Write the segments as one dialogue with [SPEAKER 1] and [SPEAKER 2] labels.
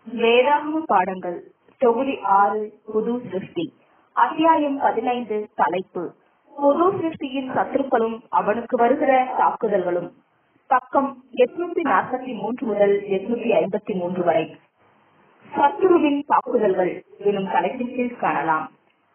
[SPEAKER 1] வேதாகம பாடங்கள் தொகுதி ஆறு புது சிருஷ்டி அத்தியாயம் பதினைந்து தலைப்பு புது சிருஷ்டியின் சத்துருக்களும் அவனுக்கு வருகிற தாக்குதல்களும் பக்கம் எட்நூத்தி நாற்பத்தி மூன்று முதல் எட்நூத்தி ஐம்பத்தி மூன்று வரை சத்துருவின் தாக்குதல்கள் எனும் தலைப்பின் கீழ் காணலாம்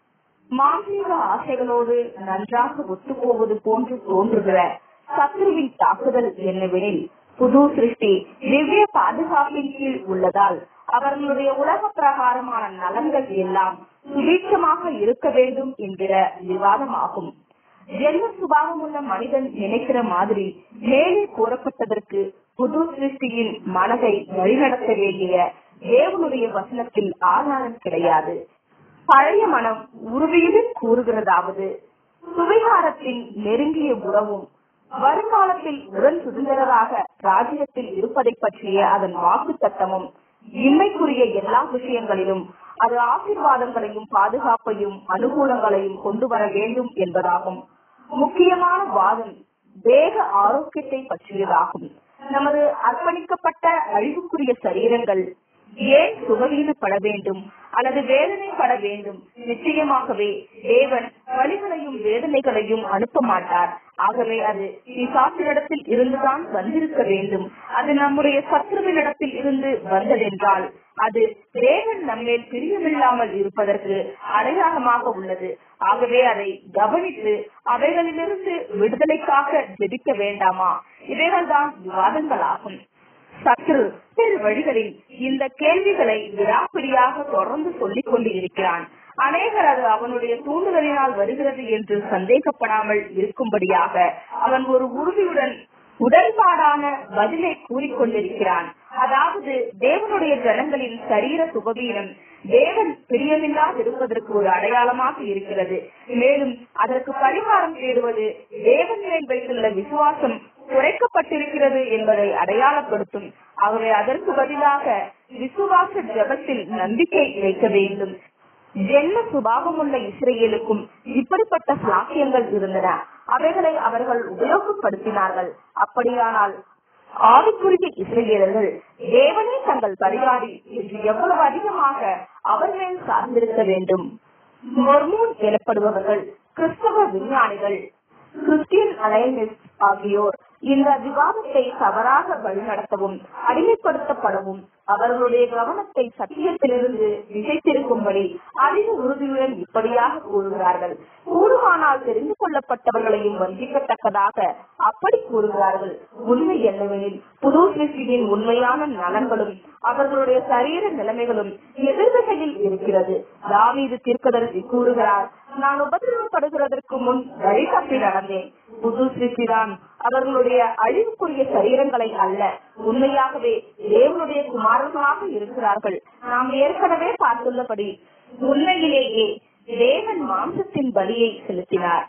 [SPEAKER 1] மாந்திரீக ஆசைகளோடு நன்றாக ஒத்துப்போவது போன்று தோன்றுகிற சத்ருவின் தாக்குதல் என்னவெனில் புது சிருஷ்டி திவ்ய பாதுகாப்பின் கீழ் உள்ளதால் அவர்களுடைய உலக பிரகாரமான நலன்கள் எல்லாம் சுபீட்சமாக இருக்க வேண்டும் என்கிற விவாதமாகும் ஜென்ம சுபாவம் உள்ள மனிதன் நினைக்கிற மாதிரி மேலே கூறப்பட்டதற்கு புது சிருஷ்டியின் மனதை வழிநடத்த வேண்டிய தேவனுடைய வசனத்தில் ஆதாரம் கிடையாது பழைய மனம் உறுதியுடன் கூறுகிறதாவது சுவிகாரத்தின் நெருங்கிய உறவும் வருங்காலத்தில் உடன் சுதந்திரராக ராஜ்யத்தில் இருப்பதை பற்றிய அதன் வாக்கு சட்டமும் இன்மைக்குரிய எல்லா விஷயங்களிலும் அது ஆசீர்வாதங்களையும் பாதுகாப்பையும் அனுகூலங்களையும் கொண்டு வர வேண்டும் என்பதாகும் முக்கியமான வாதம் தேக ஆரோக்கியத்தை பற்றியதாகும் நமது அர்ப்பணிக்கப்பட்ட அழிவுக்குரிய சரீரங்கள் ஏன் சுகவீனப்பட வேண்டும் அல்லது வேதனைப்பட வேண்டும் நிச்சயமாகவே தேவன் வழிகளையும் வேதனைகளையும் அனுப்ப மாட்டார் ஆகவே அது பிசாசினிடத்தில் இருந்துதான் வந்திருக்க வேண்டும் அது நம்முடைய சத்ருவினிடத்தில் இருந்து வந்ததென்றால் அது தேவன் நம்மேல் பிரியமில்லாமல் இருப்பதற்கு அடையாளமாக உள்ளது ஆகவே அதை கவனித்து அவைகளிலிருந்து விடுதலைக்காக ஜெபிக்க வேண்டாமா இவைகள்தான் விவாதங்களாகும் சத்ரு சிறு வழிகளில் இந்த கேள்விகளை விடாப்பிடியாக தொடர்ந்து சொல்லிக் கொண்டு இருக்கிறான் அநேகர் அது அவனுடைய தூண்டுதலினால் வருகிறது என்று சந்தேகப்படாமல் இருக்கும்படியாக அவன் ஒரு உறுதியுடன் உடன்பாடான பதிலை கூறிக்கொண்டிருக்கிறான் அதாவது தேவனுடைய ஜனங்களின் சரீர சுகவீனம் தேவன் பிரியமில்லாதிருப்பதற்கு ஒரு அடையாளமாக இருக்கிறது மேலும் அதற்கு பரிகாரம் தேடுவது தேவன் மேல் வைத்துள்ள விசுவாசம் குறைக்கப்பட்டிருக்கிறது என்பதை அடையாளப்படுத்தும் ஆகவே அதற்கு பதிலாக விசுவாச ஜபத்தில் நம்பிக்கை வைக்க வேண்டும் ஜென்ம சுபாவமுள்ள இஸ்ரேலுக்கும் இப்படிப்பட்ட சாக்கியங்கள் இருந்தன அவைகளை அவர்கள் உபயோகப்படுத்தினார்கள் அப்படியானால் ஆவிக்குரிய இஸ்ரேலர்கள் தேவனே தங்கள் பரிகாரி என்று எவ்வளவு அதிகமாக அவர் மேல் சார்ந்திருக்க வேண்டும் மொர்மூன் எனப்படுபவர்கள் கிறிஸ்தவ விஞ்ஞானிகள் கிறிஸ்டியன் அலையன்ஸ் ஆகியோர் இந்த விவாதத்தை தவறாக வழிநடத்தவும் அடிமைப்படுத்தப்படவும் அவர்களுடைய கவனத்தை சத்தியத்திலிருந்து திசை திருக்கும்படி அதிக உறுதியுடன் இப்படியாக கூறுகிறார்கள் கூடுமானால் தெரிந்து கொள்ளப்பட்டவர்களையும் வஞ்சிக்கத்தக்கதாக அப்படி கூறுகிறார்கள் உண்மை என்னவெனில் புது சிருஷ்டியின் உண்மையான நலன்களும் அவர்களுடைய சரீர நிலைமைகளும் எதிர்வகையில் இருக்கிறது தாவீது தீர்க்கதரிசி கூறுகிறார் நான் உபதிரவப்படுகிறதற்கு முன் வழி தப்பி நடந்தேன் புது சிருஷ்டிதான் அவர்களுடைய அழிவுக்குரிய சரீரங்களை அல்ல உண்மையாகவே தேவனுடைய குமாரர்களாக இருக்கிறார்கள் நாம் ஏற்கனவே பார்த்துள்ளபடி உண்மையிலேயே தேவன் மாம்சத்தின் பலியை செலுத்தினார்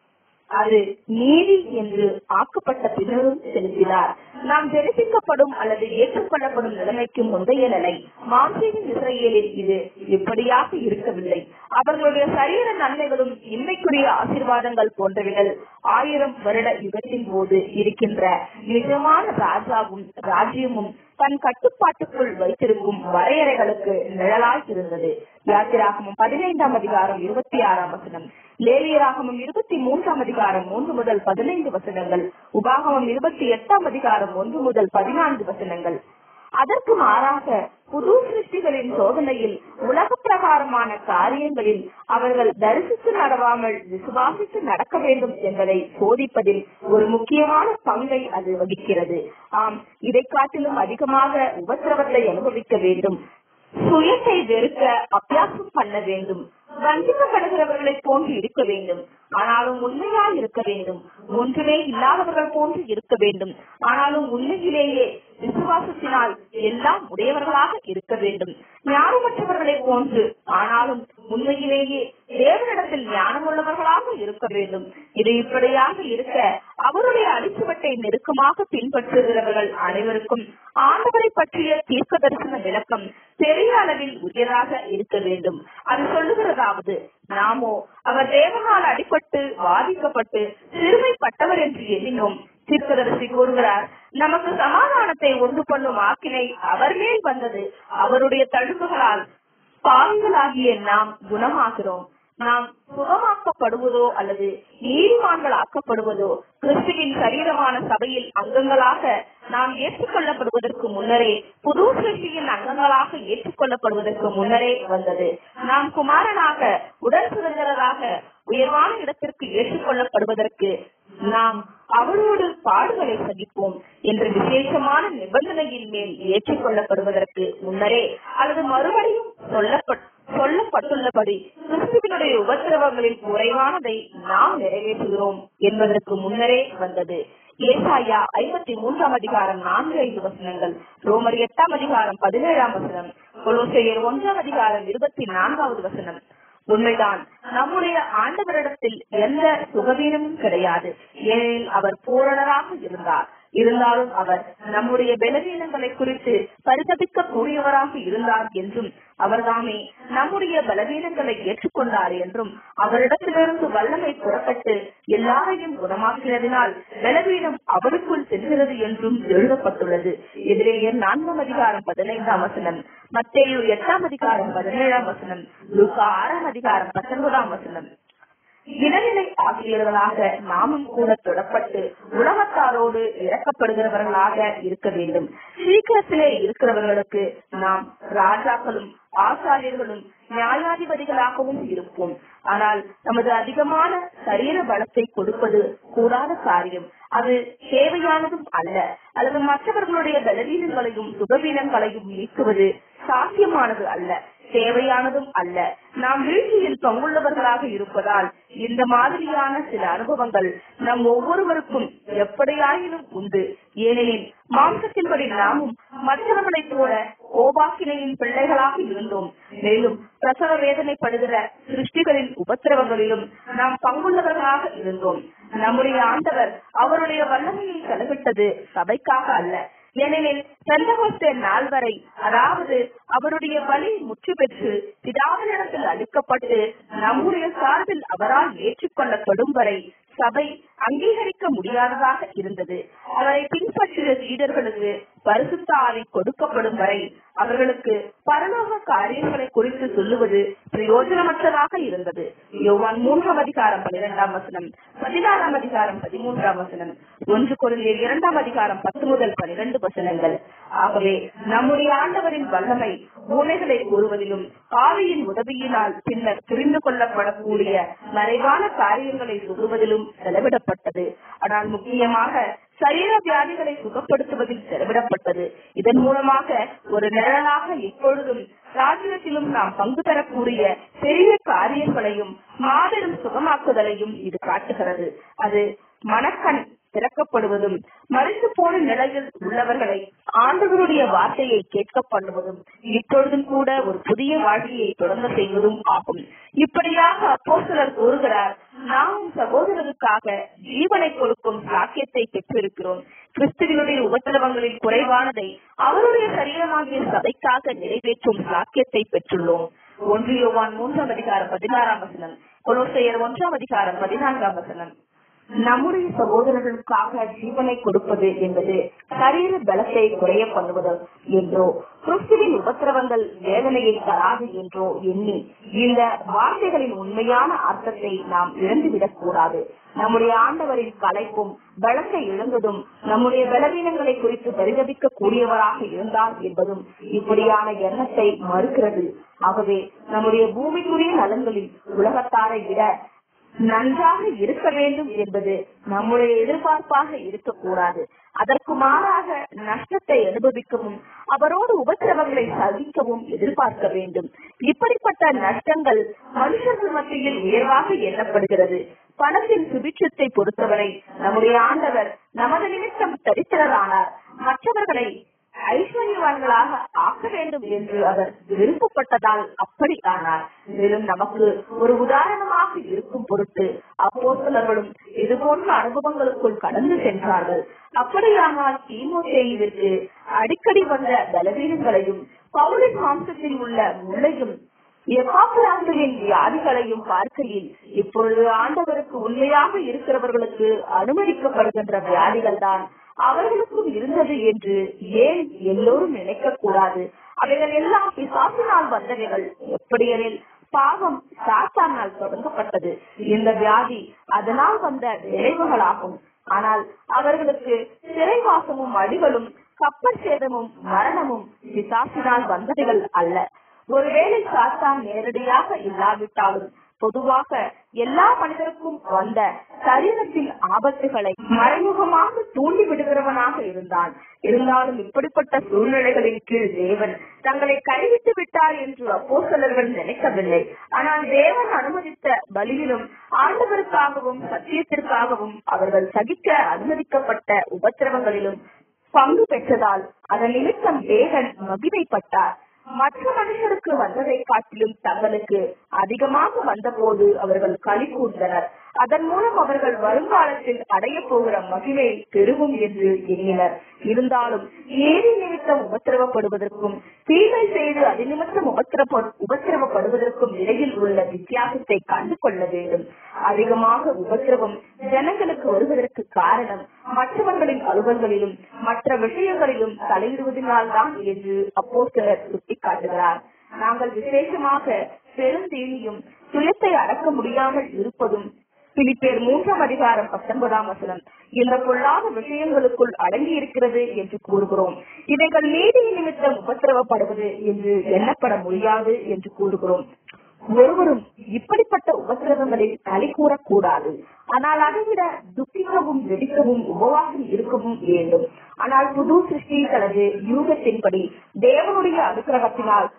[SPEAKER 1] அது நீதி என்று ஆக்கப்பட்ட பின்னரும் செலுத்தினார் நாம் ஜெனிப்பிக்கப்படும் அல்லது ஏற்றுக்கொள்ளப்படும் நிலைமைக்கு முந்தைய நிலை மாம்சீவின் இஸ்ரேலில் இது இப்படியாக இருக்கவில்லை அவர்களுடைய சரீர நன்மைகளும் இன்மைக்குரிய ஆசீர்வாதங்கள் போன்றவைகள் ஆயிரம் வருட யுகத்தின் போது இருக்கின்ற நிஜமான ராஜாவும் ராஜ்யமும் தன் கட்டுப்பாட்டுக்குள் வைத்திருக்கும் வரையறைகளுக்கு நிழலாய் இருந்தது யாத்திராகமும் பதினைந்தாம் அதிகாரம் இருபத்தி ஆறாம் வசனம் லேலியராகமும் இருபத்தி மூன்றாம் அதிகாரம் மூன்று முதல் பதினைந்து வசனங்கள் உபாகமம் இருபத்தி எட்டாம் அதிகாரம் ஒன்று முதல் பதினான்கு வசனங்கள் அதற்கு மாறாக புது சிருஷ்டிகளின் சோதனையில் உலக பிரகாரமான காரியங்களில் அவர்கள் தரிசித்து நடவாமல் விசுவாசித்து நடக்க வேண்டும் என்பதை சோதிப்பதில் ஒரு முக்கியமான பங்கை அது வகிக்கிறது ஆம் இதை காட்டிலும் அதிகமாக உபத்திரவத்தை அனுபவிக்க வேண்டும் சுயத்தை வெறுக்க அபியாசம் பண்ண வேண்டும் வஞ்சிக்கப்படுகிறவர்களை போன்று இருக்க வேண்டும் ஆனாலும் உண்மையாய் இருக்க வேண்டும் ஒன்றுமே இல்லாதவர்கள் போன்று இருக்க வேண்டும் ஆனாலும் உண்மையிலேயே விசுவாசத்தினால் எல்லாம் உடையவர்களாக இருக்க வேண்டும் ஞானமற்றவர்களை போன்று ஆனாலும் உண்மையிலேயே தேவனிடத்தில் ஞானமுள்ளவர்களாக இருக்க வேண்டும் இது இப்படியாக இருக்க அவருடைய அடிச்சுவட்டை நெருக்கமாக பின்பற்றுகிறவர்கள் அனைவருக்கும் ஆண்டவரை பற்றிய தீர்க்க தரிசன விளக்கம் பெரிய அளவில் உயராக இருக்க வேண்டும் அது சொல்லுகிறதாவது நாமோ அவர் தேவனால் அடிபட்டு பாதிக்கப்பட்டு சிறுமைப்பட்டவர் என்று எண்ணினோம் தீர்க்கதரிசி கூறுகிறார் நமக்கு சமாதானத்தை உண்டு பண்ணும் ஆக்கினை அவர் மேல் வந்தது அவருடைய தழும்புகளால் பாவிகளாகிய நாம் குணமாகிறோம் நாம் சுகமாக்கப்படுவதோ அல்லது நீதிமான்கள் ஆக்கப்படுவதோ கிறிஸ்துவின் சரீரமான சபையில் அங்கங்களாக நாம் ஏற்றுக்கொள்ளப்படுவதற்கு முன்னரே புது சிருஷ்டியின் அங்கங்களாக ஏற்றுக்கொள்ளப்படுவதற்கு முன்னரே வந்தது நாம் குமாரனாக உடல் சுதந்திரராக உயர்வான இடத்திற்கு ஏற்றுக்கொள்ளப்படுவதற்கு நாம் அவளோடு பாடுகளை சகிப்போம் என்ற விசேஷமான நிபந்தனையின் மேல் ஏற்றுக்கொள்ளப்படுவதற்கு முன்னரே அல்லது மறுபடியும் சொல்லப்பட் சொல்லப்பட்டுள்ளபடி கிறிஸ்துவனுடைய உபத்திரவங்களில் குறைவானதை நாம் நிறைவேற்றுகிறோம் என்பதற்கு முன்னரே வந்தது ஏசாயா ஐம்பத்தி மூன்றாம் அதிகாரம் நான்கு ஐந்து வசனங்கள் ரோமர் எட்டாம் அதிகாரம் பதினேழாம் வசனம் கொலோசையர் ஒன்றாம் அதிகாரம் இருபத்தி நான்காவது வசனம் உண்மைதான் நம்முடைய ஆண்டவரிடத்தில் எந்த சுகவீனமும் கிடையாது ஏனெனில் அவர் பூரணராக இருந்தார் இருந்தாலும் அவர் நம்முடைய பலவீனங்களை குறித்து பரிதபிக்க கூடியவராக இருந்தார் என்றும் அவர்தாமே நம்முடைய பலவீனங்களை ஏற்றுக்கொண்டார் என்றும் அவரிடத்திலிருந்து வல்லமை புறப்பட்டு எல்லாரையும் குணமாக்கினதினால் பலவீனம் அவருக்குள் செல்கிறது என்றும் எழுதப்பட்டுள்ளது எதிரேயர் நான்காம் அதிகாரம் பதினைந்தாம் வசனம் மத்தேயு எட்டாம் அதிகாரம் பதினேழாம் வசனம் லூகா ஆறாம் அதிகாரம் பத்தொன்பதாம் வசனம் இடைநிலை ஆசிரியர்களாக நாமும் கூட தொடப்பட்டு உலகத்தாரோடு இறக்கப்படுகிறவர்களாக இருக்க வேண்டும் சீக்கிரத்திலே இருக்கிறவர்களுக்கு நாம் ராஜாக்களும் ஆசாரியர்களும் நியாயாதிபதிகளாகவும் இருப்போம் ஆனால் நமது அதிகமான சரீர பலத்தை கொடுப்பது கூடாத காரியம் அது தேவையானதும் அல்ல அல்லது மற்றவர்களுடைய பலவீனங்களையும் சுகவீனங்களையும் நீக்குவது சாத்தியமானது அல்ல தேவையானதும் அல்ல நாம் வீழ்ச்சியில் பங்குள்ளவர்களாக இருப்பதால் இந்த மாதிரியான சில அனுபவங்கள் நம் ஒவ்வொருவருக்கும் எப்படியாயினும் உண்டு ஏனெனில் மாம்சத்தின்படி நாமும் மற்றவர்களைப் போல கோபாக்கினையின் பிள்ளைகளாக இருந்தோம் மேலும் பிரசவ வேதனைப்படுகிற சிருஷ்டிகளின் உபத்திரவங்களிலும் நாம் பங்குள்ளவர்களாக இருந்தோம் நம்முடைய ஆண்டவர் அவருடைய வல்லமையை செலவிட்டது சபைக்காக அல்ல ஏனெனில் பெந்தகோஸ்தே நாள் வரை அதாவது அவருடைய பலி முற்று பெற்று பிதாவினிடத்தில் அளிக்கப்பட்டு நம்முடைய சார்பில் அவரால் ஏற்றுக்கொள்ளப்படும் வரை சபை அங்கீகரிக்க முடியாததாக இருந்தது அவரை பின்பற்றிய சீடர்களுக்கு பரிசுத்த ஆவி கொடுக்கப்படும் வரை அவர்களுக்கு பரலோக காரியங்களை குறித்து சொல்லுவது பிரயோஜனமற்றதாக இருந்தது யோவான் மூன்றாம் அதிகாரம் பன்னிரெண்டாம் வசனம் பதினாறாம் அதிகாரம் பதிமூன்றாம் வசனம் ஒன்று குழந்தையர் இரண்டாம் அதிகாரம் பத்து முதல் பனிரெண்டு வசனங்கள் ஆகவே நம்முடைய ஆண்டவரின் வல்லமை உண்மைகளை கூறுவதிலும் ஆவியின் உதவியினால் பின்னர் புரிந்து கொள்ளப்படக்கூடிய மறைவான காரியங்களை சொல்லுவதிலும் செலவிடப்பட்டது ஆனால் முக்கியமாக சரீர வியாதிகளை சுகப்படுத்துவதில் செலவிடப்பட்டது இதன் மூலமாக ஒரு நிழலாக எப்பொழுதும் ராஜ்யத்திலும் நாம் பங்கு பெறக்கூடிய பெரிய காரியங்களையும் மாபெரும் சுகமாக்குதலையும் இது காட்டுகிறது அது மனக்கண் திறக்கப்படுவதும் மறைந்து போன நிலையில் உள்ளவர்களை ஆண்டவருடைய வார்த்தையை கேட்க பண்ணுவதும் இப்பொழுதும் கூட ஒரு புதிய வாழ்க்கையை தொடங்க செய்வதும் ஆகும் இப்படியாக அப்போ சிலர் கூறுகிறார் நாமும் சகோதரருக்காக ஜீவனை கொடுக்கும் சாக்கியத்தை பெற்றிருக்கிறோம் கிறிஸ்துவனுடைய உபத்திரவங்களில் குறைவானதை அவருடைய சரீரமாகிய சபைக்காக நிறைவேற்றும் சாக்கியத்தை பெற்றுள்ளோம் ஒன்று யோவான் மூன்றாம் அதிகாரம் பதினாறாம் வசனம் கொலோசையர் ஒன்றாம் அதிகாரம் பதினான்காம் வசனம் நம்முடைய சகோதரர்களுக்காக ஜீவனை கொடுப்பது என்பது சரீர பலத்தை குறைய பண்ணுவது என்றோ கிறிஸ்துவின் உபத்திரவங்கள் வேதனையை தராது என்றோ எண்ணி இந்த வார்த்தைகளின் உண்மையான அர்த்தத்தை நாம் இழந்துவிடக் கூடாது நம்முடைய ஆண்டவரின் கலைப்பும் பலத்தை இழந்ததும் நம்முடைய பலவீனங்களை குறித்து பரிதபிக்க கூடியவராக இருந்தார் என்பதும் இப்படியான எண்ணத்தை மறுக்கிறது ஆகவே நம்முடைய பூமிக்குரிய நலன்களில் உலகத்தாரை விட நன்றாக இருக்க வேண்டும் என்பது நம்முடைய எதிர்பார்ப்பாக இருக்கக்கூடாது அதற்கு மாறாக நஷ்டத்தை அனுபவிக்கவும் அவரோடு உபத்திரவங்களை சகிக்கவும் எதிர்பார்க்க வேண்டும் இப்படிப்பட்ட நஷ்டங்கள் மனுஷர்கள் மத்தியில் உயர்வாக எண்ணப்படுகிறது பணத்தின் சுபிட்சத்தை பொறுத்தவரை நம்முடைய ஆண்டவர் நமது நிமித்தம் தரித்திரரானார் மற்றவர்களை ஐஸ்வர்யவான்களாக ஆக்க வேண்டும் என்று அவர் விருப்பப்பட்டதால் அப்படி ஆனார் மேலும் நமக்கு ஒரு உதாரணமாக இருக்கும் பொருட்டு அப்போ சிலர்களும் இது போன்ற அனுபவங்களுக்குள் கடந்து சென்றார்கள் அப்படியானால் தீமோத்தேயுவிற்கு அடிக்கடி வந்த பலவீனங்களையும் பவுலின் மாம்சத்தில் உள்ள முள்ளையும் எப்பாப்பிராசுவின் வியாதிகளையும் பார்க்கையில் இப்பொழுது ஆண்டவருக்கு உண்மையாக இருக்கிறவர்களுக்கு அனுமதிக்கப்படுகின்ற வியாதிகள் தான் அவர்களுக்கும் இருந்தது என்று ஏன் எல்லோரும் நினைக்க கூடாது அவைகள் எல்லாம் பிசாசினால் வந்தவைகள் எப்படியெனில் பாவம் சாத்தானால் தொடங்கப்பட்டது இந்த வியாதி அதனால் வந்த விளைவுகளாகும் ஆனால் அவர்களுக்கு சிறைவாசமும் அடிகளும் கப்பல் சேதமும் மரணமும் பிசாசினால் வந்தவைகள் அல்ல ஒருவேளை சாத்தான் நேரடியாக இல்லாவிட்டாலும் பொதுவாக எல்லா மனிதருக்கும் வந்த சரீரத்தின் ஆபத்துகளை மறைமுகமாக தூண்டி விடுகிறவனாக இருந்தான் இருந்தாலும் இப்படிப்பட்ட சூழ்நிலைகளின் கீழ் தேவன் தங்களை கைவிட்டு விட்டார் என்று அப்போஸ்தலர்கள் நினைக்கவில்லை ஆனால் தேவன் அனுமதித்த பலியிலும் ஆண்டவருக்காகவும் சத்தியத்திற்காகவும் அவர்கள் சகிக்க அனுமதிக்கப்பட்ட உபத்திரவங்களிலும் பங்கு பெற்றதால் அதன் நிமித்தம் தேவன் மகிமைப்பட்டார் மற்ற மனுஷருக்கு வந்ததை காட்டிலும் தங்களுக்கு அதிகமாக வந்தபோது அவர்கள் களி கூர்ந்தனர் அதன் மூலம் அவர்கள் வருங்காலத்தில் அடைய போகிற மகிமை பெருகும் என்று எண்ணினர் இருந்தாலும் ஏரி நிமித்தம் உபத்திரவப்படுவதற்கும் தீமை செய்து அது நிமித்தம் உபத்திரப்ப- உபத்திரவப்படுவதற்கும் இடையில் உள்ள வித்தியாசத்தை கண்டு கொள்ள வேண்டும் அதிகமாக உபத்திரவம் ஜனங்களுக்கு வருவதற்கு காரணம் மற்றவர்களின் அலுவல்களிலும் மற்ற விஷயங்களிலும் தலையிடுவதனால்தான் என்று அப்போ சிலர் சுட்டிக்காட்டுகிறார் நாங்கள் விசேஷமாக பெருந்தீனியும் சுயத்தை அடக்க முடியாமல் இருப்பதும் பிலிப்பேர் மூன்றாம் அதிகாரம் பத்தொன்பதாம் வசனம் இந்த பொல்லாத விஷயங்களுக்குள் அடங்கி இருக்கிறது என்று கூறுகிறோம் இவைகள் நீதி நிமித்தம் உபத்திரவப்படுவது என்று எண்ணப்பட முடியாது என்று கூறுகிறோம் ஒருவரும் இப்படிப்பட்ட உபத்திரவங்களில் களி கூறக்கூடாது ஆனால் அதைவிட துக்கிக்கவும் வெடிக்கவும் உபவாசம் இருக்கவும் வேண்டும் ஆனால் புது சிருஷ்டி தனது யூகத்தின்படி தேவனுடைய அனுக்கிரகத்தினால்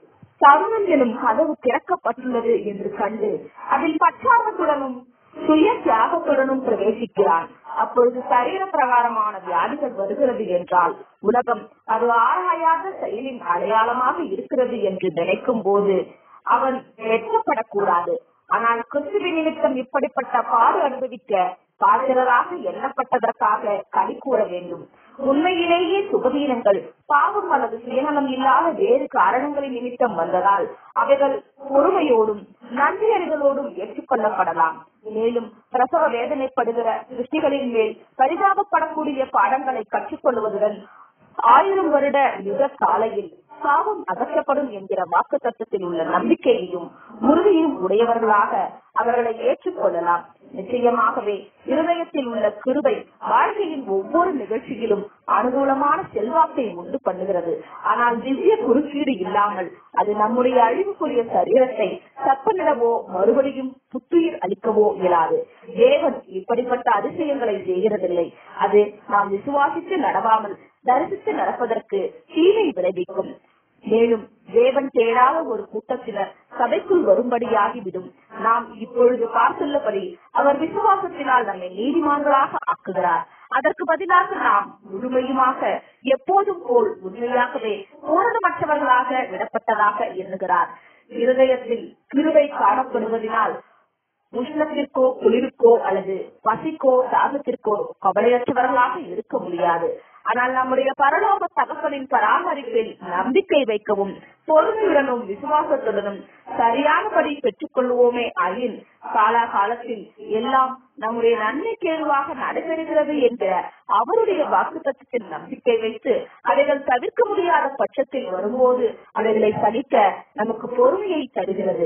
[SPEAKER 1] தருணம் எனும் கதவு திறக்கப்பட்டுள்ளது என்று கண்டு அதில் பச்சாரத்துடனும் சுய தியாகத்துடனும் பிரவேசிக்கிறான் அப்பொழுது சரீர பிரகாரமான வியாதிகள் வருகிறது என்றால் உலகம் அது ஆராயாத செயலின் அடையாளமாக இருக்கிறது என்று நினைக்கும் போது அவன் வெட்கப்படக்கூடாது ஆனால் கிறிஸ்துவின் நிமித்தம் இப்படிப்பட்ட பாடு அனுபவிக்க பாத்திரராக எண்ணப்பட்டதற்காக களி கூற வேண்டும் உண்மையிலேயே சுகவீனங்கள் பாவம் அல்லது சுயநலம் இல்லாத வேறு காரணங்களின் நிமித்தம் வந்ததால் அவைகள் பொறுமையோடும் நன்றியறிதலோடும் ஏற்றுக்கொள்ளப்படலாம் மேலும் பிரசவ வேதனைப்படுகிற சிருஷ்டிகளின் மேல் பரிதாபப்படக்கூடிய பாடங்களை கற்றுக்கொள்வதுடன் ஆயிரம் வருட யுக காலையில் சாபம் அகற்றப்படும் என்கிற வாக்கு தத்துவத்தில் உள்ள நம்பிக்கையையும் உறுதியும் உடையவர்களாக அவர்களை ஏற்றுக்கொள்ளலாம் நிச்சயமாகவே இருதயத்தில் உள்ள கிருபை வாழ்க்கையின் ஒவ்வொரு நிகழ்ச்சியிலும் அனுகூலமான செல்வாக்கை உண்டு பண்ணுகிறது ஆனால் திவ்ய குறுக்கீடு இல்லாமல் அது நம்முடைய அழிவுக்குரிய சரீரத்தை தப்பனிடவோ மறுபடியும் புத்துயிர் அளிக்கவோ இயலாது தேவன் இப்படிப்பட்ட அதிசயங்களை செய்கிறதில்லை அது நாம் விசுவாசித்து நடவாமல் தரிசித்து நடப்பதற்கு தீமை விளைவிக்கும் மேலும் தேவன் தேடாத ஒரு கூட்டத்தினர் சபைக்குள் வரும்படியாகிவிடும் நாம் இப்பொழுது பார்த்துள்ளபடி அவர் விசுவாசத்தினால் நம்மை நீதிமான்களாக ஆக்குகிறார் அதற்கு பதிலாக நாம் முழுமையுமாக எப்போதும் போல் உண்மையாகவே பூரணமற்றவர்களாக விடப்பட்டதாக எண்ணுகிறார் இருதயத்தில் கிருவை காணப்படுவதனால் உஷ்ணத்திற்கோ குளிருக்கோ அல்லது பசிக்கோ தாகத்திற்கோ கவலையற்றவர்களாக இருக்க முடியாது ஆனால் நம்முடைய பரலோக தகப்பனின் பராமரிப்பில் நம்பிக்கை வைக்கவும் பொறுமையுடனும் விசுவாசத்துடனும் சரியானபடி பெற்றுக் கொள்வோமே ஆயின் காலாகாலத்தில் எல்லாம் நம்முடைய நன்மை கேள்வாக நடைபெறுகிறது என்ற அவருடைய வாக்குத்தத்தின் நம்பிக்கை வைத்து அவைகள் தவிர்க்க முடியாத பட்சத்தில் வரும்போது அவைகளை சலிக்க நமக்கு பொறுமையை தருகிறது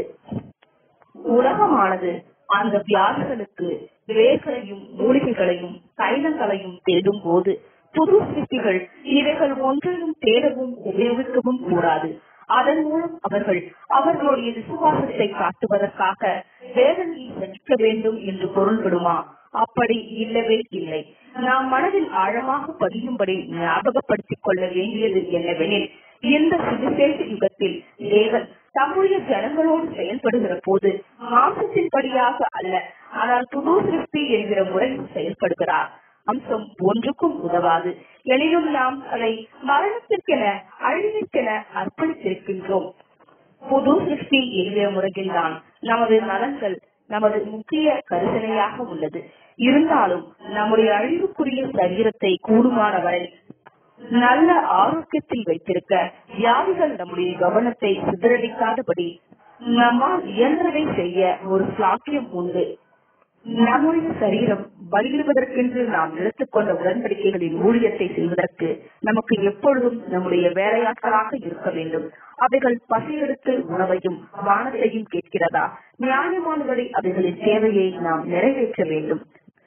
[SPEAKER 1] உலகமானது அந்த வியாதிகளுக்கு வேர்களையும் மூலிகைகளையும் தைலங்களையும் தேடும் போது புது சிற்பிகள் இவைகள் ஒன்றையும் தேடவும் உபயோகிக்கவும் கூடாது அதன் மூலம் அவர்கள் அவர்களுடைய விசுவாசத்தை காட்டுவதற்காக வேதனையை சகிக்க வேண்டும் என்று பொருள்படுமா அப்படி இல்லவே இல்லை நாம் மனதில் ஆழமாக பதியும்படி ஞாபகப்படுத்திக் கொள்ள வேண்டியது என்னவெனில் இந்த சுவிசேஷ யுகத்தில் தேவன் தம்முடைய ஜனங்களோடு செயல்படுகிற போது மாம்சத்தின்படியாக அல்ல ஆனால் புது சிருஷ்டி என்கிற முறையில் செயல்படுகிறார் அம்சம் ஒன்றுக்கும் உதவாது எனினும் நாம் அதை மரணத்திற்கென அழிவிற்கென அர்ப்பணித்திருக்கின்றோம் புது சிருஷ்டி என்கிற முறையில் தான் நமது நலன்கள் நமது முக்கிய கருதனையாக உள்ளது இருந்தாலும் நம்முடைய அழிவுக்குரிய சரீரத்தை கூடுமான வரை நல்ல ஆரோக்கியத்தில் வைத்திருக்க வியாதிகள் நம்முடைய கவனத்தை சிதறடிக்காதபடி நம்மால் இயன்றதை செய்ய ஒரு சாக்கியம் உண்டு நம்முடைய சரீரம் பலியிடுவதற்கென்று நாம் எடுத்துக்கொண்ட உடன்படிக்கைகளின் ஊழியத்தை செய்வதற்கு நமக்கு எப்பொழுதும் நம்முடைய வேலையாட்களாக இருக்க வேண்டும் அவைகள் பசியெடுத்து உணவையும் வானத்தையும் கேட்கிறதா நியாயமானபடி அவைகளின் தேவையை நாம் நிறைவேற்ற வேண்டும்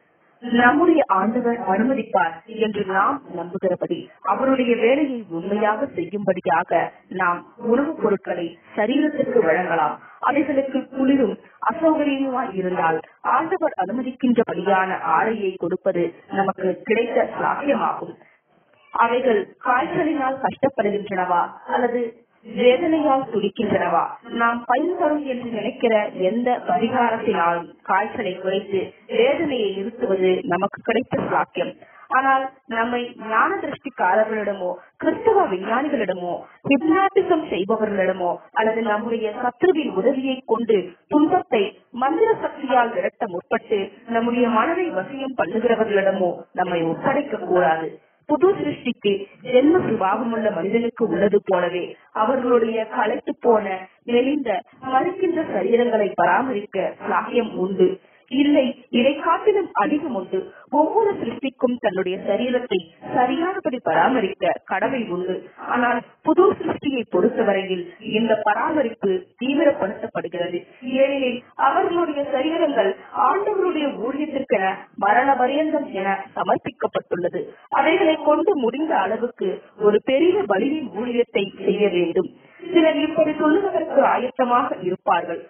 [SPEAKER 1] நம்முடைய ஆண்டவர் அனுமதிப்பார் என்று நாம் நம்புகிறபடி அவருடைய வேலையை உண்மையாக செய்யும்படியாக நாம் உணவுப் பொருட்களை சரீரத்திற்கு வழங்கலாம் அவைகளுக்கு குளிரும் அசௌகரியமாய் இருந்தால் ஆண்டவர் அனுமதிக்கின்றபடியான ஆடையை கொடுப்பது நமக்கு கிடைத்த சாத்தியமாகும் அவைகள் காய்ச்சலினால் கஷ்டப்படுகின்றனவா அல்லது வேதனையால் துடிக்கின்றனவா நாம் பயன் தரும் என்று நினைக்கிற எந்த பரிகாரத்தினாலும் காய்ச்சலை குறைத்து வேதனையை நிறுத்துவது நமக்கு கிடைத்த சாக்கியம் ஆனால் நம்மை ஞான திருஷ்டிக்காரர்களிடமோ கிறிஸ்தவ விஞ்ஞானிகளிடமோ ஹிப்னாட்டிசம் செய்பவர்களிடமோ அல்லது நம்முடைய சத்ருவின் உதவியை கொண்டு துன்பத்தை மந்திர சக்தியால் விரட்ட முற்பட்டு நம்முடைய மனதை வசியம் பண்ணுகிறவர்களிடமோ நம்மை ஒப்படைக்க கூடாது புது சிருஷ்டிக்கு ஜென்ம சுபாவமுள்ள மனிதனுக்கு உள்ளது போலவே அவர்களுடைய களைத்து போன நெளிந்த மறுக்கின்ற சரீரங்களை பராமரிக்க சாக்கியம் உண்டு இல்லை இதை காட்டிலும் அதிகம் உண்டு ஒவ்வொரு சிருஷ்டிக்கும் தன்னுடைய சரீரத்தை சரியானபடி பராமரிக்க கடமை உண்டு ஆனால் புது சிருஷ்டியை பொறுத்தவரையில் இந்த பராமரிப்பு தீவிரப்படுத்தப்படுகிறது ஏனெனில் அவர்களுடைய சரீரங்கள் ஆண்டவருடைய ஊழியத்திற்கென மரண பரியந்தம் என சமர்ப்பிக்கப்பட்டுள்ளது அவைகளை கொண்டு முடிந்த அளவுக்கு ஒரு பெரிய பலியின் ஊழியத்தை செய்ய வேண்டும் சிலர் இப்படி சொல்லுவதற்கு ஆயத்தமாக இருப்பார்கள்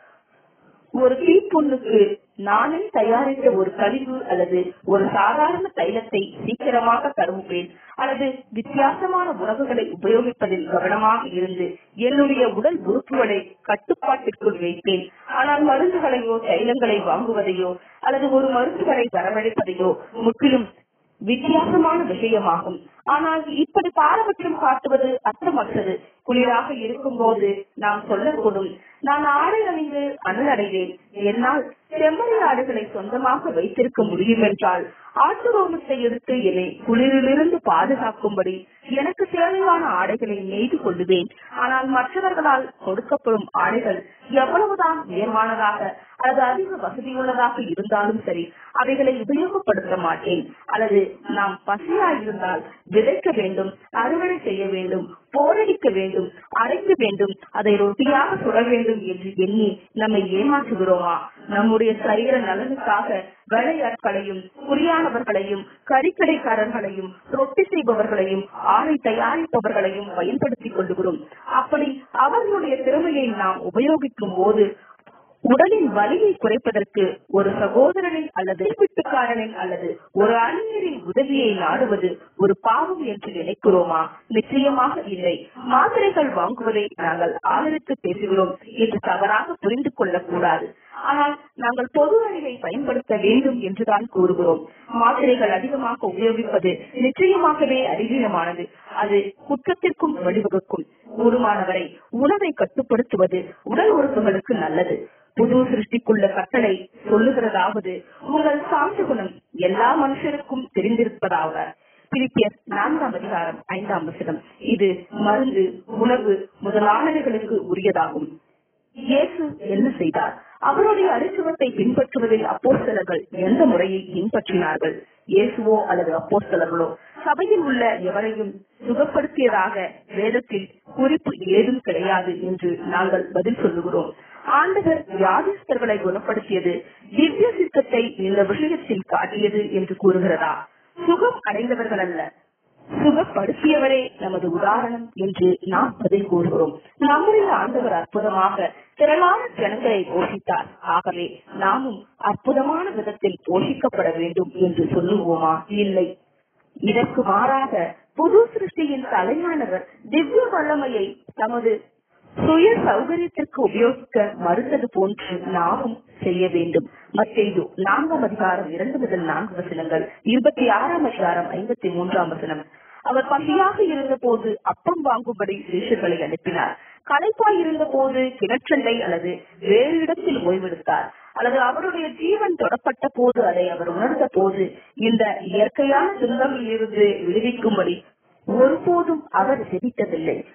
[SPEAKER 1] ஒரு தீப்புண்ணுக்கு நானே தயாரித்த ஒரு கழிவு அல்லது ஒரு சாதாரண தைலத்தை சீக்கிரமாக கருவுவேன் அல்லது வித்தியாசமான உணவுகளை உபயோகிப்பதில் கவனமாக இருந்து என்னுடைய உடல் உறுப்புகளை கட்டுப்பாட்டிற்குள் வைப்பேன் ஆனால் மருந்துகளையோ தைலங்களை வாங்குவதையோ அல்லது ஒரு மருந்துகளை வரவழைப்பதையோ முற்றிலும் வித்தியாசமான விஷயமாகும் ஆனால் இப்படி பாரபட்சம் காட்டுவது அர்த்தமற்றது குளிராக இருக்கும் போது நாம் சொல்லக்கூடும் நான் ஆடை அணிந்து அணுகடைவேன் என்னால் செம்மறி ஆடுகளை சொந்தமாக வைத்திருக்க முடியும் என்றால் ஆட்டு ரோமத்தை எடுத்து என்னை குளிரிலிருந்து பாதுகாக்கும்படி எனக்கு தேவையான ஆடைகளை நெய்து கொள்ளுவேன் ஆனால் மற்றவர்களால் கொடுக்கப்படும் ஆடைகள் எவ்வளவுதான் உயர்வானதாக அல்லது அதிக வசதியுள்ளதாக இருந்தாலும் சரி அவைகளை உபயோகப்படுத்த மாட்டேன் அல்லது நாம் பசியாயிருந்தால் விதைக்க வேண்டும் அறுவடை செய்ய வேண்டும் போரடிக்க வேண்டும் அரைக்க வேண்டும் அதை ரொட்டியாக சுட வேண்டும் என்று எண்ணி நம்மை ஏமாற்றுகிறோமா நம்முடைய சரீர நலனுக்காக வேலையாட்களையும் குறியானவர்களையும் கறிக்கடைக்காரர்களையும் ரொட்டி செய்பவர்களையும் ஆடை தயாரிப்பவர்களையும் பயன்படுத்திக் கொள்ளுகிறோம் அப்படி அவர்களுடைய திறமையை நாம் உபயோகிக்கும் போது உடலின் வலியை குறைப்பதற்கு ஒரு சகோதரனின் அல்லது வீட்டுக்காரனின் அல்லது ஒரு அறிஞரின் உதவியை நாடுவது ஒரு பாவம் என்று நினைக்கிறோமா நிச்சயமாக இல்லை மாத்திரைகள் வாங்குவதை நாங்கள் ஆதரித்து பேசுகிறோம் என்று தவறாக புரிந்து கொள்ளக் கூடாது ஆனால் நாங்கள் பொது அறிவை பயன்படுத்த வேண்டும் என்றுதான் கூறுகிறோம் மாத்திரைகள் அதிகமாக உபயோகிப்பது நிச்சயமாகவே அறிவீனமானது அது குற்றத்திற்கும் வழிவகுக்கும் கூடுமானவரை உணவை கட்டுப்படுத்துவது உடல் உறுப்புகளுக்கு நல்லது புது சிருஷ்டிக்குள்ள கட்டளை சொல்லுகிறதாவது உங்கள் சாந்த குணம் எல்லா மனுஷருக்கும் தெரிந்திருப்பதாக பிலிப்பியர் நான்காம் அதிகாரம் ஐந்தாம் வசனம் இது மருந்து உணவு முதலானவைகளுக்கு உரியதாகும் இயேசு என்ன செய்தார் அவருடைய அரிசுவத்தை பின்பற்றுவதில் அப்போஸ்தலர்கள் எந்த முறையை பின்பற்றினார்கள் இயேசுவோ அல்லது அப்போஸ்தலர்களோ சபையில் உள்ள எவரையும் சுகப்படுத்தியதாக வேதத்தில் குறிப்பு ஏதும் கிடையாது என்று நாங்கள் பதில் சொல்லுகிறோம் ஆண்டவர் வியாதிஸ்தர்களை குணப்படுத்தியது திவ்ய சித்தத்தை இந்த விஷயத்தில் காட்டியது என்று கூறுகிறதா சுகம் அடைந்தவர்கள் அல்ல சுகப்படுத்தியவரே நமது உதாரணம் என்று நாம் பதில் கூறுகிறோம் நம்முடைய ஆண்டவர் அற்புதமாக திரளான ஜனங்களை போஷித்தார் ஆகவே நாமும் அற்புதமான விதத்தில் போஷிக்கப்பட வேண்டும் என்று சொல்லுவோமா இல்லை இதற்கு மாறாக புது சிருஷ்டியின் தலையானவர் திவ்ய வல்லமையை தமது சுய சௌகரியத்திற்கு உபயோகிக்க மறுத்தது போன்று நாமும் செய்ய வேண்டும் மத்தேயு நான்காம் அதிகாரம் இரண்டு முதல் நான்கு வசனங்கள் இருபத்தி ஆறாம் அதிகாரம் ஐம்பத்தி மூன்றாம் வசனம் அவர் பசியாக இருந்த போது அப்பம் வாங்கும்படி சீஷர்களை அனுப்பினார் களைப்பாய் இருந்த போது கிணற்றண்டை அல்லது வேறு இடத்தில் ஓய்வெடுத்தார் அல்லது அவருடைய ஜீவன் தொடப்பட்ட போது அதை அவர் உணர்ந்த போது இந்த இயற்கையான துன்பங்களில் இருந்து விடுவிக்கும்படி ஒருபோதும் அவர் செபித்ததில்லை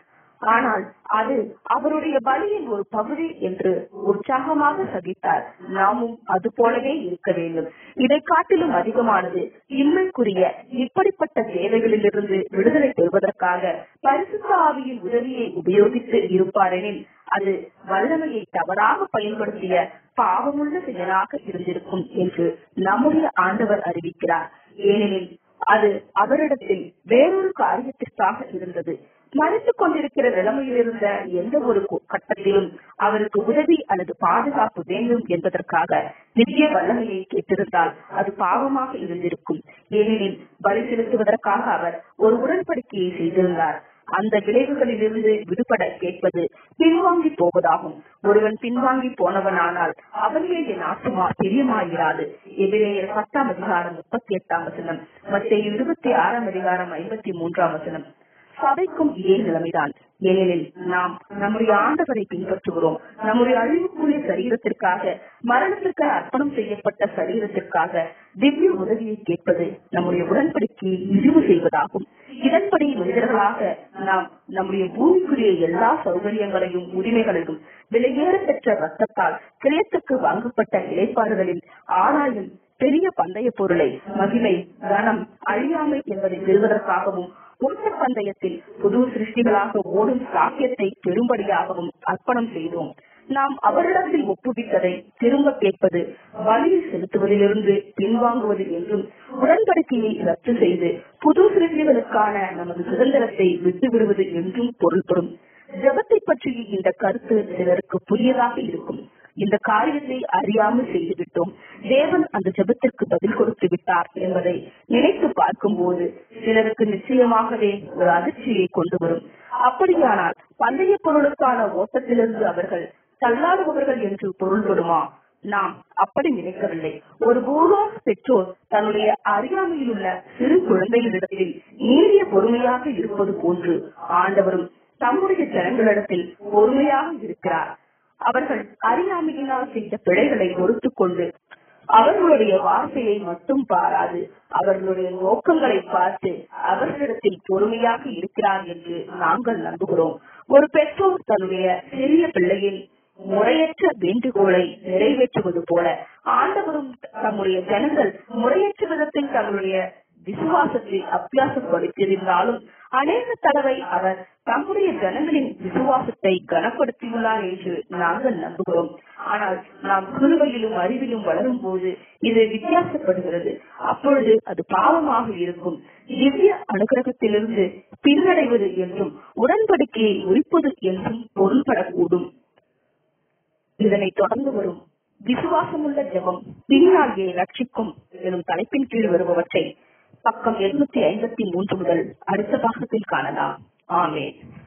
[SPEAKER 1] ஆனால் அது அவருடைய பலியின் ஒரு பகுதி என்று உற்சாகமாக சகித்தார் நாமும் அது போலவே இருக்க வேண்டும் இதை காட்டிலும் அதிகமானது இன்மைக்குரிய இப்படிப்பட்ட தேவைகளிலிருந்து விடுதலை பெறுவதற்காக பரிசுத்த ஆவியின் உதவியை உபயோகித்து இருப்பாரெனில் அது வல்லமையை தவறாக பயன்படுத்திய பாவமுள்ள செயலாக இருந்திருக்கும் என்று நம்முடைய ஆண்டவர் அறிவிக்கிறார் ஏனெனில் அது அவரிடத்தில் வேறொரு காரியத்திற்காக இருந்தது மறைத்துக் கொண்டிருக்கிற நிலைமையில் இருந்த எந்த ஒரு கு- கட்டத்திலும் அவருக்கு உதவி அல்லது பாதுகாப்பு வேண்டும் என்பதற்காக நித்திய வல்லமையை கேட்டிருந்தால் அது பாவமாக இருந்திருக்கும் ஏனெனில் பலி செலுத்துவதற்காக அவர் ஒரு உடன்படிக்கையை செய்திருந்தார் அந்த விளைவுகளிலிருந்து விடுபட கேட்பது பின்வாங்கி போவதாகும் ஒருவன் பின்வாங்கி போனவனானால் அவன் மேல் என் ஆத்துமா பிரியமாயிராது எபிரேயர் பத்தாம் அதிகாரம் முப்பத்தி எட்டாம் வசனம் மத்திய இருபத்தி ஆறாம் அதிகாரம் ஐம்பத்தி மூன்றாம் வசனம் சபைக்கும் இதே நிலைமைதான் ஏனெனில் நாம் நம்முடைய ஆண்டவரை பின்பற்றுகிறோம் நம்முடைய அழிவுக்குரிய சரீரத்திற்காக மரணத்திற்கு அர்ப்பணம் செய்யப்பட்ட சரீரத்திற்காக திவ்ய உதவியை கேட்பது நம்முடைய உடன்படிக்கையை இழிவு செய்வதாகும் இதன்படி மனிதர்களாக நாம் நம்முடைய பூமிக்குரிய எல்லா சௌகரியங்களையும் உரிமைகளையும் விலையேற பெற்ற ரத்தத்தால் கிரயத்துக்கு வாங்கப்பட்ட இலைப்பாறுதலில் ஆராயும் பெரிய பந்தய பொருளை மகிமை கனம் அழியாமை என்பதை பெறுவதற்காகவும் ஓட்ட பந்தயத்தில் புது சிருஷ்டிகளாக ஓடும் சாக்கியத்தை பெரும்படியாகவும் அர்ப்பணம் செய்தோம் நாம் அவரிடத்தில் ஒப்புவித்ததை திரும்ப கேட்பது வழியில் செலுத்துவதிலிருந்து பின்வாங்குவது என்றும் உடன்படிக்கையை ரத்து செய்து புது சிருஷ்டிகளுக்கான நமது சுதந்திரத்தை விட்டுவிடுவது என்றும் பொருள்படும் ஜெபத்தை பற்றிய இந்த கருத்து சிலருக்கு புதியதாக இருக்கும் இந்த காரியத்தை அறியாமல் செய்துவிட்டோம் தேவன் அந்த ஜெபத்திற்கு பதில் கொடுத்து விட்டார் என்பதை நினைத்து பார்க்கும்போது சிலருக்கு நிச்சயமாகவே ஒரு அதிர்ச்சியை கொண்டு வரும் அப்படியானால் பந்தய பொருளுக்கான ஓட்டத்திலிருந்து அவர்கள் தள்ளாடுபவர்கள் என்று பொருள்படுமா நாம் அப்படி நினைக்கவில்லை ஒரு பூர்வாக பெற்றோர் தன்னுடைய அறியாமையில் உள்ள சிறு குழந்தைகளிடத்தில் நீடிய பொறுமையாக இருப்பது போன்று ஆண்டவரும் தம்முடைய ஜனங்களிடத்தில் பொறுமையாக இருக்கிறார் அவர்கள் அறியாமையினால் செய்த பிழைகளை பொறுத்துக் கொண்டு அவர்களுடைய வார்த்தையை மட்டும் பாராது அவர்களுடைய நோக்கங்களை பார்த்து அவர்களிடத்தில் பொறுமையாக இருக்கிறார் என்று நாங்கள் நம்புகிறோம் ஒரு பெற்றோர் தன்னுடைய சிறிய பிள்ளையின் முறையற்ற வேண்டுகோளை நிறைவேற்றுவது போல ஆண்டவரும் தம்முடைய ஜனங்கள் முறையற்ற விதத்தில் தங்களுடைய விசுவாசத்தை அபியாசப்படுத்தியிருந்தாலும் அநேக தடவை அவர் தம்முடைய ஜனங்களின் விசுவாசத்தை கனப்படுத்தியுள்ளார் என்று நாங்கள் நம்புகிறோம் ஆனால் நாம் சிறுவையிலும் அறிவிலும் வளரும் போது இது வித்தியாசப்படுகிறது அப்பொழுது அது பாவமாக இருக்கும் திவ்ய அனுகிரகத்திலிருந்து பின்னடைவது என்றும் உடன்படிக்கையை முறிப்பது என்றும் பொருள்படக்கூடும் இதனை தொடர்ந்து வரும் விசுவாசமுள்ள ஜெபம் பின்னாகியை ரட்சிக்கும் எனும் தலைப்பின் கீழ் வருபவற்றை பக்கம் எண்ணூத்தி ஐம்பத்தி மூன்று முதல் அடுத்த பாகத்தில் காணலாம் ஆமென்